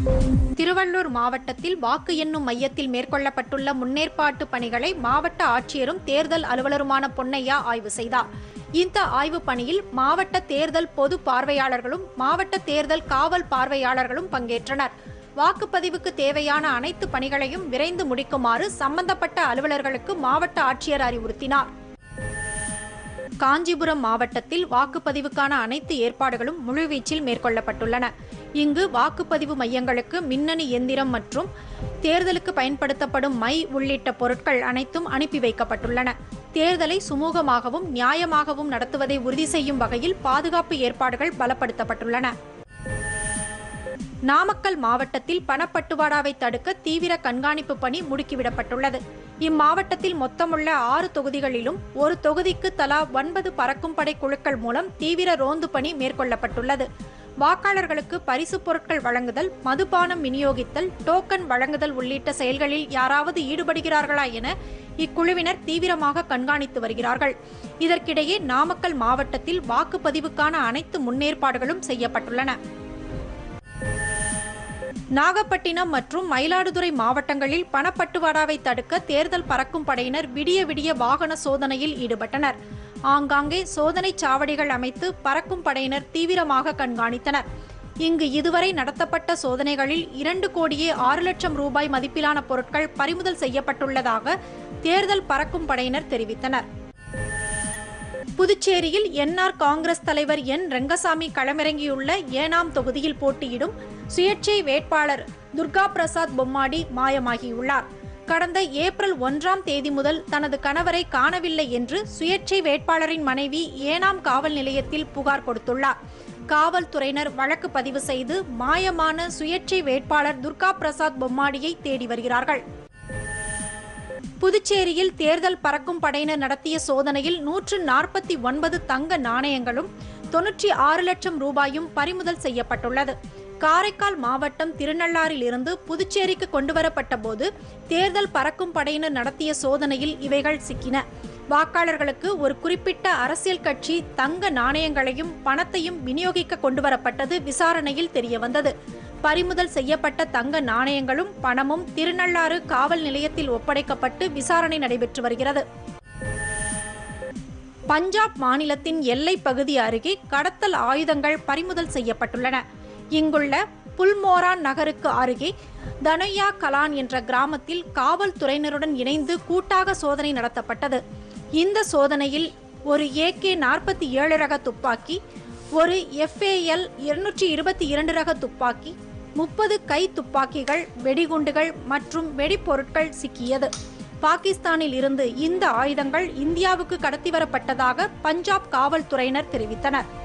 திருவள்ளூர் மாவட்டத்தில் வாக்கு எண்ணும் மையத்தில் மேற்கொள்ளப்பட்டுள்ள முன்னேற்பாட்டு பணிகளை மாவட்ட ஆட்சியரும் தேர்தல் அலுவலருமான பொன்னையா ஆய்வு செய்தார் இந்த ஆய்வுப் பணியில் மாவட்ட தேர்தல் பொது பார்வையாளர்களும் மாவட்ட தேர்தல் காவல் பார்வையாளர்களும் பங்கேற்றனர் வாக்குப்பதிவுக்கு தேவையான அனைத்து பணிகளையும் விரைந்து முடிக்குமாறு சம்பந்தப்பட்ட அலுவலர்களுக்கு மாவட்ட ஆட்சியர் அறிவுறுத்தினார் காஞ்சிபுரம் மாவட்டத்தில் வாக்குப்பதிவுக்கான அனைத்து ஏற்பாடுகளும் முழுவீச்சில் மேற்கொள்ளப்பட்டுள்ளன இங்கு வாக்குப்பதிவு மையங்களுக்கு மின்னணு எந்திரம் மற்றும் தேர்தலுக்கு பயன்படுத்தப்படும் மை உள்ளிட்ட பொருட்கள் அனைத்தும் அனுப்பி வைக்கப்பட்டுள்ளன தேர்தலை சுமூகமாகவும் நியாயமாகவும் நடத்துவதை உறுதி செய்யும் வகையில் பாதுகாப்பு ஏற்பாடுகள் பலப்படுத்தப்பட்டுள்ளன நாமக்கல் மாவட்டத்தில் பணப்பட்டுவாடாவை தடுக்க தீவிர கண்காணிப்பு பணி முடுக்கிவிடப்பட்டுள்ளது இம்மாவட்டத்தில் மொத்தமுள்ள ஆறு தொகுதிகளிலும் ஒரு தொகுதிக்கு தலா ஒன்பது பறக்கும் படை குழுக்கள் மூலம் தீவிர ரோந்து பணி மேற்கொள்ளப்பட்டுள்ளது வாக்காளர்களுக்கு பரிசுப் பொருட்கள் வழங்குதல் மதுபானம் விநியோகித்தல் டோக்கன் வழங்குதல் உள்ளிட்ட செயல்களில் யாராவது ஈடுபடுகிறார்களா என இக்குழுவினர் தீவிரமாக கண்காணித்து வருகிறார்கள் இதற்கிடையே நாமக்கல் மாவட்டத்தில் வாக்குப்பதிவுக்கான அனைத்து முன்னேற்பாடுகளும் செய்யப்பட்டுள்ளன நாகப்பட்டினம் மற்றும் மயிலாடுதுறை மாவட்டங்களில் பணப்பட்டுவாடாவை தடுக்க தேர்தல் பறக்கும் படையினர் விடிய விடிய வாகன சோதனையில் ஈடுபட்டனர் ஆங்காங்கே சோதனைச் சாவடிகள் அமைத்து பறக்கும் படையினர் தீவிரமாக கண்காணித்தனர் இங்கு இதுவரை நடத்தப்பட்ட சோதனைகளில் இரண்டு கோடியே ஆறு லட்சம் ரூபாய் மதிப்பிலான பொருட்கள் பறிமுதல் செய்யப்பட்டுள்ளதாக தேர்தல் பறக்கும் படையினர் தெரிவித்தனர் புதுச்சேரியில் என்ஆர் காங்கிரஸ் தலைவர் என் ரெங்கசாமி களமிறங்கியுள்ள ஏனாம் தொகுதியில் போட்டியிடும் சுயேட்சை வேட்பாளர் துர்கா பிரசாத் பொம்மாடி மாயமாகியுள்ளார் கடந்த ஏப்ரல் ஒன்றாம் தேதி முதல் தனது கணவரை காணவில்லை என்று சுயேட்சை வேட்பாளரின் மனைவி ஏனாம் காவல் நிலையத்தில் புகார் கொடுத்துள்ளார் காவல்துறையினர் வழக்கு பதிவு செய்து மாயமான சுயேட்சை வேட்பாளர் துர்கா பிரசாத் பொம்மாடியை தேடி வருகிறார்கள் புதுச்சேரியில் தேர்தல் பறக்கும் படையினர் நடத்திய சோதனையில் நூற்று நாற்பத்தி ஒன்பது தங்க நாணயங்களும் தொன்னூற்றி ஆறு லட்சம் ரூபாயும் பறிமுதல் செய்யப்பட்டுள்ளது காரைக்கால் மாவட்டம் திருநள்ளாறில் இருந்து புதுச்சேரிக்கு கொண்டுவரப்பட்ட போது தேர்தல் பறக்கும் படையினர் நடத்திய சோதனையில் இவைகள் சிக்கின வாக்காளர்களுக்கு ஒரு குறிப்பிட்ட அரசியல் கட்சி தங்க நாணயங்களையும் பணத்தையும் விநியோகிக்க கொண்டுவரப்பட்டது விசாரணையில் தெரியவந்தது பறிமுதல் செய்யப்பட்ட தங்க நாணயங்களும் பணமும் திருநள்ளாறு காவல் நிலையத்தில் ஒப்படைக்கப்பட்டு விசாரணை நடைபெற்று வருகிறது பஞ்சாப் மாநிலத்தின் எல்லைப் பகுதி அருகே கடத்தல் ஆயுதங்கள் பறிமுதல் செய்யப்பட்டுள்ளன இங்குள்ள புல்மோரான் நகருக்கு அருகே தனொய்யா கலான் என்ற கிராமத்தில் காவல்துறையினருடன் இணைந்து கூட்டாக சோதனை நடத்தப்பட்டது இந்த சோதனையில் ஒரு ஏகே நாற்பத்தி ஏழு ரக துப்பாக்கி ஒரு எஃப்ஏஎல் இருநூற்றி இருபத்தி இரண்டு ரக துப்பாக்கி முப்பது கை துப்பாக்கிகள் வெடிகுண்டுகள் மற்றும் வெடிப்பொருட்கள் சிக்கியது பாகிஸ்தானில் இருந்து இந்த ஆயுதங்கள் இந்தியாவுக்கு கடத்தி வரப்பட்டதாக பஞ்சாப் காவல்துறையினர் தெரிவித்தனர்